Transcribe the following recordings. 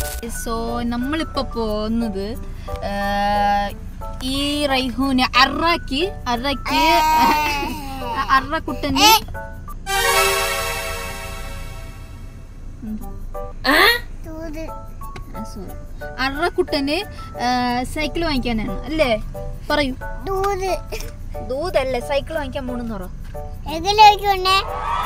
So നമ്മളിപ്പോ പോകുന്നത് ആ, ഈ റൈഹൂന് അറക്കി അറക്കി അറക്കുട്ടന് അറക്കുട്ടന് സൈക്കിൾ വാങ്ങിക്കാനാണ് അല്ലേ പറയൂ ദൂത് ദൂതല്ലേ സൈക്കിൾ വാങ്ങിക്കാൻ പോണെന്ന് പറ എങ്കിലേക്ക് കൊണ്ടേ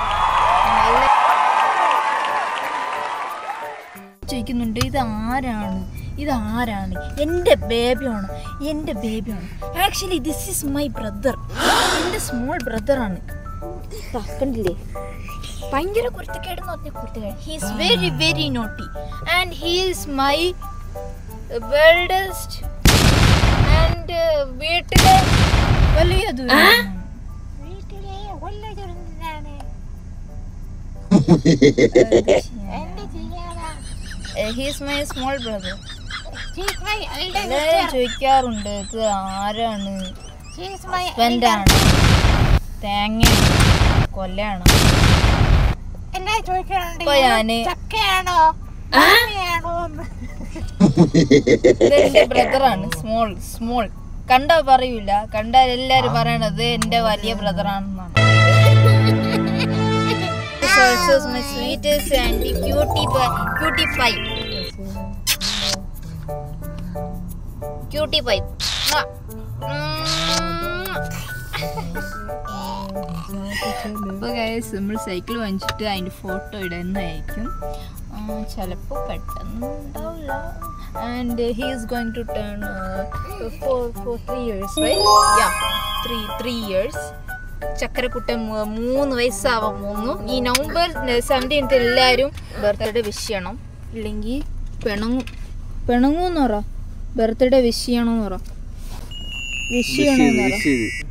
ചോദിക്കുന്നുണ്ട് ഇത് ആരാണ് ഇത് ആരാണ് എൻ്റെ ബേബിയാണ് എൻ്റെ ബേബിയാണ് actually this is my brother എൻ്റെ സ്മോൾ ബ്രദറാണ് കണ്ടില്ലേ ഭയങ്കര കുരുത്തക്കേടെന്ന് പറഞ്ഞ കുരുത്തക്കേട് he's very very naughty and he's my wildest and വീട്ടിലെ വലിയ ദൂരം വീട്ടിലെ കൊല്ല ചുരുന്നതാണ് എന്റെ ചെയ്യാനാ he's my small brother She's my elder എല്ലാവരും sister. ചോദിക്കാറുണ്ട് ഇത് ആരാണ് She's my ഹസ്ബൻഡാണ് തേങ്ങ കൊല്ലാണ് എന്നെ ചോദിക്കാറുണ്ട് ഇപ്പൊ ഞാന് ചക്കയാണോ മാങ്ങയാണോ എന്ന്. ഇതെന്റെ ബ്രദറാണ് സ്മോൾ സ്മോൾ കണ്ടാ പറയൂല കണ്ടാൽ എല്ലാരും പറയണത് എന്റെ വലിയ ബ്രദറാണെന്നാണ് sweetest and cutie cutie pie cutie pie ഇപ്പൊ ഗൈസ് നമ്മൾ സൈക്കിൾ വാങ്ങിച്ചിട്ട് അതിന്റെ ഫോട്ടോ ഇടുന്നതായിരിക്കും ചിലപ്പോൾ പെട്ടെന്ന് ഉണ്ടാവില്ല and he is going to turn four four three years yeah three three years ചക്കരക്കുട്ടൻ മൂ- മൂന്ന് വയസ്സാവാൻ പോകുന്നു ഈ നവംബർ സെവൻറ്റീൻത്ത് എല്ലാവരും ബർത്ത്ഡേ വിഷ് ചെയ്യണം ഇല്ലെങ്കിൽ പിണങ്ങും പിണങ്ങൂന്ന് പറ ബർത്ത്ഡേ വിഷ് ചെയ്യണമെന്ന് പറ വിഷ് ചെയ്യണമെന്ന് പറ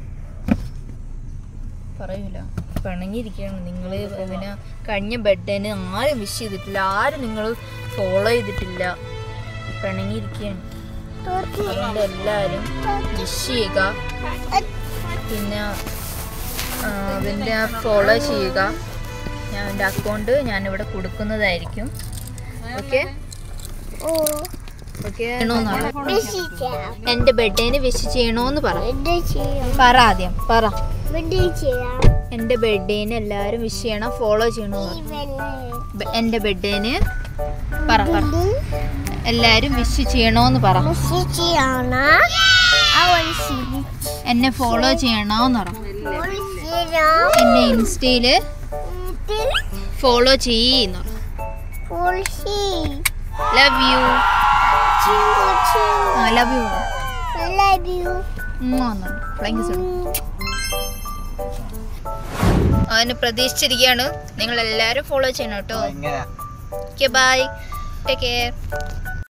പറയൂല പിണങ്ങിയിരിക്കുകയാണ് നിങ്ങൾ പിന്നെ കഴിഞ്ഞ ബർത്ത്ഡേന് ആരും വിഷ് ചെയ്തിട്ടില്ല ആരും നിങ്ങൾ ഫോളോ ചെയ്തിട്ടില്ല പിണങ്ങിയിരിക്കുകയാണ് അതുകൊണ്ട് എല്ലാവരും വിഷ് ചെയ്യുക പിന്നെ ആ, അതിൻ്റെ ഫോളോ ചെയ്യുക ഞാൻ എൻ്റെ അക്കൗണ്ട് ഞാനിവിടെ കൊടുക്കുന്നതായിരിക്കും ഓക്കെ ഓ ഓക്കെ വിശ്വസിക്കാം എൻ്റെ ബർത്ത്ഡേന് വിഷ് ചെയ്യണോന്ന് പറ എന്ത് ചെയ്യാം പറ ആദ്യം പറ എന്ത് ചെയ്യാം എൻ്റെ ബർത്ത്ഡേന് എല്ലാവരും വിഷ് ചെയ്യണം ഫോളോ ചെയ്യണമെന്ന് പറ ഇവനെ ബ- എൻ്റെ ബർത്ത്ഡേന് പറ പറ എല്ലാവരും വിഷ് ചെയ്യണോന്ന് പറ വിശ്വസിച്ചാണ് അവൾ ചിരിച്ചു എന്നെ ഫോളോ ചെയ്യണോന്ന് പറ ചെയ്യാം എന്നെ ഇൻസ്റ്റയില് ഫോളോ ചെയ്യുന്നു Pulsi. Love you Cingu cingu. ആ love you I love you. Flying അവന് പ്രതീക്ഷിച്ചിരിക്കുകയാണ് നിങ്ങൾ എല്ലാവരും ഫോളോ ചെയ്യണം കേട്ടോ ഓക്കെ ബൈ ടേക്ക് കെയർ